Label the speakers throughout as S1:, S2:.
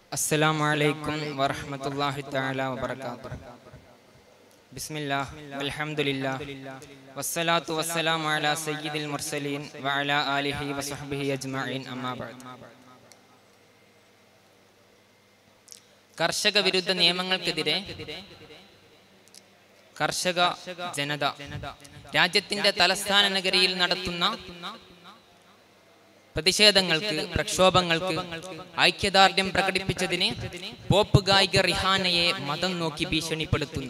S1: السلام عليكم ورحمة الله تعالى وبركاته بسم الله والحمد لله والصلاة والسلام على سيد المرسلين وعلى آله وصحبه أجمعين أما بعد കർഷക വിരുദ്ധ നിയമങ്ങൾക്കെതിരെ കർഷക ജനത രാജ്യത്തിന്റെ തലസ്ഥാന നഗരിയിൽ നടത്തുന്ന പ്രതിഷേധങ്ങൾക്ക് പ്രക്ഷോഭങ്ങൾക്ക് ഐക്യദാർഢ്യം പ്രകടിപ്പിച്ചതിന് പോപ്പ് ഗായിക റിഹാനയെ മതം നോക്കി ഭീഷണിപ്പെടുത്തുന്ന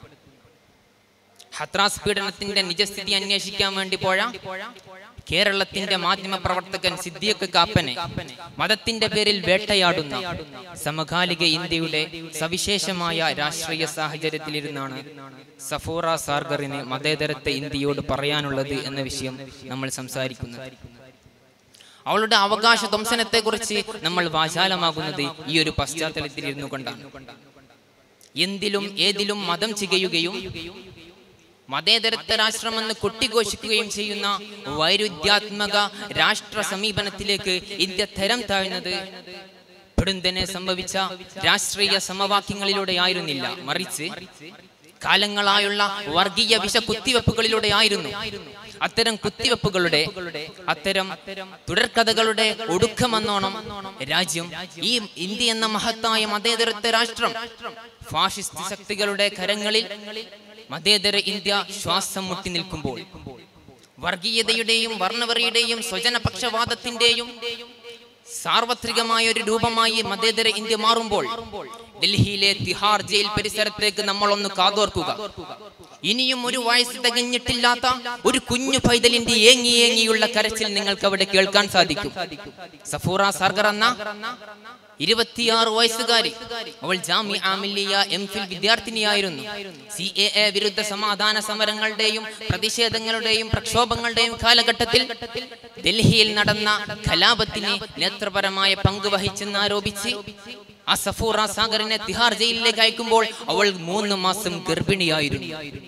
S1: ഹത്രാസ് പീഡനത്തിന്റെ നിജസ്ഥിതി അന്വേഷിക്കാൻ വേണ്ടി പോയ കേരളത്തിന്റെ മാധ്യമ പ്രവർത്തകൻ സിദ്ദിഖ് കാപ്പനെ മതത്തിന്റെ പേരിൽ വേട്ടയാടുന്ന സമകാലിക ഇന്ത്യയുടെ സവിശേഷമായ രാഷ്ട്രീയ സാഹചര്യത്തിലിരുന്നാണ് സഫൂറ സാർഗറിന് മതേതരത്തെ ഇന്ത്യയോട് പറയാനുള്ളത് എന്ന വിഷയം നമ്മൾ സംസാരിക്കുന്നത് അവളുടെ അവകാശ ധ്വംസനത്തെ കുറിച്ച് നമ്മൾ വാചാലമാകുന്നത് ഈ ഒരു പശ്ചാത്തലത്തിൽ ഇരുന്നു കൊണ്ടാണ് എന്തിലും ഏതിലും മതം ചികയുകയും മതേതരത്വ രാഷ്ട്രമെന്ന് കൊട്ടിഘോഷിക്കുകയും ചെയ്യുന്ന വൈരുദ്ധ്യാത്മക രാഷ്ട്ര സമീപനത്തിലേക്ക് ഇന്ത്യ തരം താഴ്ന്നത് പെടുന്തനെ സംഭവിച്ച രാഷ്ട്രീയ സമവാക്യങ്ങളിലൂടെ ആയിരുന്നില്ല മറിച്ച് കാലങ്ങളായുള്ള വർഗീയ വിഷ കുത്തിവെപ്പുകളിലൂടെ ആയിരുന്നു അത്തരം കുത്തിവെപ്പുകളുടെ അത്തരം തുടർക്കഥകളുടെ ഒടുക്കമെന്നോണം രാജ്യം ഈ ഇന്ത്യ എന്ന മഹത്തായ മതേതരത്വ രാഷ്ട്രം ഫാഷിസ്റ്റ് ശക്തികളുടെ കരങ്ങളിൽ മതേതര ഇന്ത്യ ശ്വാസം മുട്ടി നിൽക്കുമ്പോൾ വർഗീയതയുടെയും വർണ്ണവറിയുടെയും സ്വജനപക്ഷവാദത്തിന്റെയും സാർവത്രികമായ ഒരു രൂപമായി മതേതര ഇന്ത്യ മാറുമ്പോൾ ഡൽഹിയിലെ തിഹാർ ജയിൽ പരിസരത്തേക്ക് നമ്മളൊന്ന് കാതോർക്കുക ഇനിയും ഒരു വയസ്സ് തികഞ്ഞിട്ടില്ലാത്ത ഒരു കുഞ്ഞു പൈതലിന്റെ ഏങ്ങി ഏങ്ങിയുള്ള കരച്ചിൽ നിങ്ങൾക്ക് അവിടെ കേൾക്കാൻ സാധിക്കും സഫൂറ സർഗർ എന്ന ഇരുപത്തിയാറ് വയസ്സുകാരി അവൾ ജാമി ആമില്ലിയ എം ഫിൽ വിദ്യാർത്ഥിനിയായിരുന്നു സി എ എ വിരുദ്ധ സമാധാന സമരങ്ങളുടെയും പ്രതിഷേധങ്ങളുടെയും പ്രക്ഷോഭങ്ങളുടെയും കാലഘട്ടത്തിൽ ഡൽഹിയിൽ നടന്ന കലാപത്തിന് നേത്രപരമായ പങ്ക് വഹിച്ചെന്നാരോപിച്ച് ആ സഫൂറ സാഗറിനെ തിഹാർ ജയിലിലേക്ക് അയക്കുമ്പോൾ അവൾ മൂന്ന് മാസം ഗർഭിണിയായിരുന്നു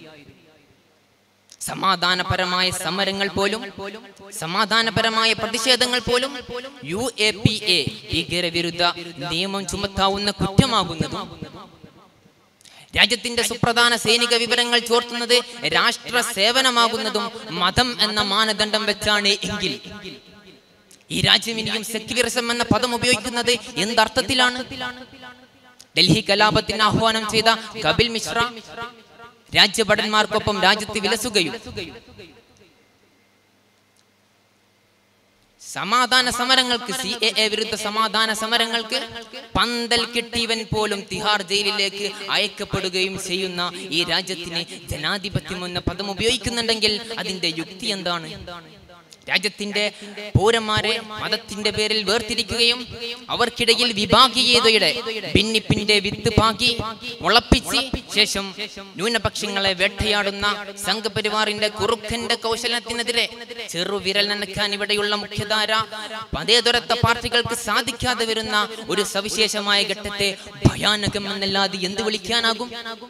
S1: സമാധാനപരമായ സമരങ്ങൾ പോലും സമാധാനപരമായ പ്രതിഷേധങ്ങൾ പോലും യു എ പി എ ഭീകരവിരുദ്ധ നിയമം ചുമത്താവുന്ന കുറ്റമാകുന്നതും രാജ്യത്തിന്റെ സുപ്രധാന സൈനിക വിവരങ്ങൾ ചോർത്തുന്നത് രാഷ്ട്ര സേവനമാകുന്നതും മതം എന്ന മാനദണ്ഡം വെച്ചാണ് എങ്കിൽ ഈ രാജ്യം ഇനിയും സെക്യുലറിസം എന്ന പദം ഉപയോഗിക്കുന്നത് എന്തർത്ഥത്തിലാണ് ഡൽഹി കലാപത്തിന് ആഹ്വാനം ചെയ്ത കപിൽ മിശ്ര രാജ്യഭടന്മാർക്കൊപ്പം രാജ്യത്ത് വിലസുകയും സമാധാന സമരങ്ങൾക്ക് സി എ എ വിരുദ്ധ സമാധാന സമരങ്ങൾക്ക് പന്തൽ കിട്ടിയവൻ പോലും തിഹാർ ജയിലിലേക്ക് അയക്കപ്പെടുകയും ചെയ്യുന്ന ഈ രാജ്യത്തിന് ജനാധിപത്യം എന്ന പദം ഉപയോഗിക്കുന്നുണ്ടെങ്കിൽ അതിന്റെ യുക്തി എന്താണ് രാജ്യത്തിന്റെ പൗരന്മാരെ മതത്തിന്റെ പേരിൽ വേർതിരിക്കുകയും അവർക്കിടയിൽ വിഭാഗീയതയുടെ ഭിന്നിപ്പിന്റെ വിത്ത് പാകി മുളപ്പിച്ച് ശേഷം ന്യൂനപക്ഷങ്ങളെ വേട്ടയാടുന്ന സംഘപരിവാറിന്റെ കുറുക്കന്റെ കൗശലത്തിനെതിരെ ചെറുവിരൽ നനക്കാൻ ഇവിടെയുള്ള മുഖ്യധാര മതേതരത്വ പാർട്ടികൾക്ക് സാധിക്കാതെ വരുന്ന ഒരു സവിശേഷമായ ഘട്ടത്തെ ഭയാനകം എന്നല്ലാതെ എന്ത് വിളിക്കാനാകും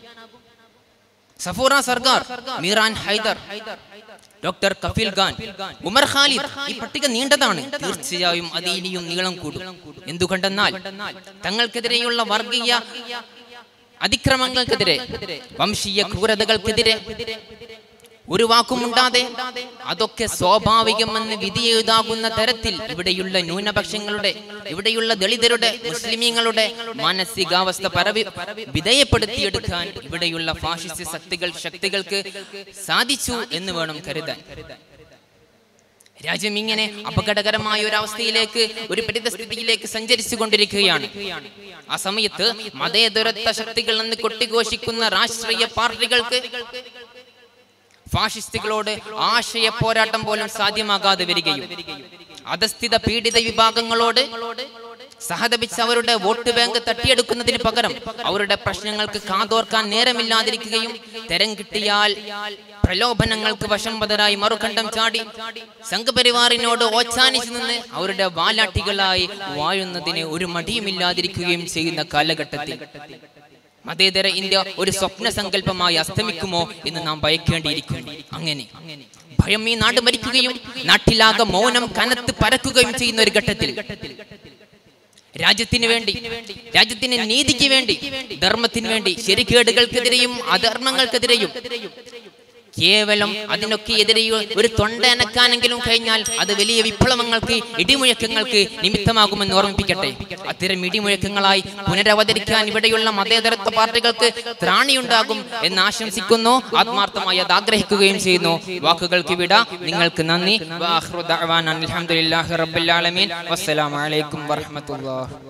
S1: സഫൂറ സർക്കാർ മീറാൻ ഹൈദർ ഡോക്ടർ കഫീൽ ഖാൻ ഉമർ ഖാലിദ് ഈ പട്ടിക നീണ്ടതാണ് തീർച്ചയായും അത് ഇനിയും നീളം കൂടും എന്തുകൊണ്ടെന്നാൽ തങ്ങൾക്കെതിരെയുള്ള വർഗീയ അതിക്രമങ്ങൾക്കെതിരെ വംശീയ ക്രൂരതകൾക്കെതിരെ ഒരു വാക്കുമുണ്ടാതെ അതൊക്കെ സ്വാഭാവികമെന്ന് വിധിയെഴുതാകുന്ന തരത്തിൽ ഇവിടെയുള്ള ന്യൂനപക്ഷങ്ങളുടെ ഇവിടെയുള്ള ദളിതരുടെ മുസ്ലിമീങ്ങളുടെ മാനസികാവസ്ഥ പരവി വിധേയപ്പെടുത്തിയെടുക്കാൻ ഇവിടെയുള്ള ഫാഷിസ്റ്റ് ശക്തികൾ ശക്തികൾക്ക് സാധിച്ചു എന്ന് വേണം കരുതാൻ രാജ്യം ഇങ്ങനെ അപകടകരമായ ഒരു അവസ്ഥയിലേക്ക് ഒരു പരിതസ്ഥിതിയിലേക്ക് സഞ്ചരിച്ചു കൊണ്ടിരിക്കുകയാണ് ആ സമയത്ത് മതേതരത്വ ശക്തികൾ എന്ന് കൊട്ടിഘോഷിക്കുന്ന രാഷ്ട്രീയ പാർട്ടികൾക്ക് ഫാഷിസ്റ്റുകളോട് ആശയ പോരാട്ടം പോലും സാധ്യമാകാതെ വരികയും അധസ്ഥിത പീഡിത വിഭാഗങ്ങളോട് സഹതപിച്ച് അവരുടെ വോട്ട് ബാങ്ക് തട്ടിയെടുക്കുന്നതിന് പകരം അവരുടെ പ്രശ്നങ്ങൾക്ക് കാതോർക്കാൻ നേരമില്ലാതിരിക്കുകയും തരം കിട്ടിയാൽ പ്രലോഭനങ്ങൾക്ക് വശംവതരായി മറുകണ്ഠം ചാടി സംഘപരിവാറിനോട് ഓച്ചാനിച്ചു നിന്ന് അവരുടെ വാലാട്ടികളായി വാഴുന്നതിന് ഒരു മടിയുമില്ലാതിരിക്കുകയും ചെയ്യുന്ന കാലഘട്ടത്തിൽ മതേതര ഇന്ത്യ ഒരു സ്വപ്ന സങ്കല്പമായി അസ്തമിക്കുമോ എന്ന് നാം ഭയക്കേണ്ടിയിരിക്കുന്നു അങ്ങനെ ഭയം ഈ നാട് മരിക്കുകയും നാട്ടിലാകെ മൗനം കനത്ത് പരക്കുകയും ചെയ്യുന്ന ഒരു ഘട്ടത്തിൽ രാജ്യത്തിന് വേണ്ടി രാജ്യത്തിന് നീതിക്ക് വേണ്ടി ധർമ്മത്തിന് വേണ്ടി ശരിക്കേടുകൾക്കെതിരെയും അധർമ്മങ്ങൾക്കെതിരെയും കേവലം അതിനൊക്കെ എതിരെ ഒരു തൊണ്ട അനക്കാനെങ്കിലും കഴിഞ്ഞാൽ അത് വലിയ വിപ്ലവങ്ങൾക്ക് ഇടിമുഴക്കങ്ങൾക്ക് നിമിത്തമാകുമെന്ന് ഓർമ്മിപ്പിക്കട്ടെ അത്തരം ഇടിമുഴക്കങ്ങളായി പുനരവതരിക്കാൻ ഇവിടെയുള്ള മതേതരത്വ പാർട്ടികൾക്ക് ത്രാണിയുണ്ടാകും എന്ന് ആശംസിക്കുന്നു ആത്മാർത്ഥമായി അത് ആഗ്രഹിക്കുകയും ചെയ്യുന്നു വാക്കുകൾക്ക് വിട നിങ്ങൾക്ക് നന്ദി വാഹ്റു ദഅ്വാന അൽഹംദുലില്ലാഹി റബ്ബിൽ ആലമീൻ വസ്സലാമു അലൈക്കും വറഹ്മത്തുള്ളാഹി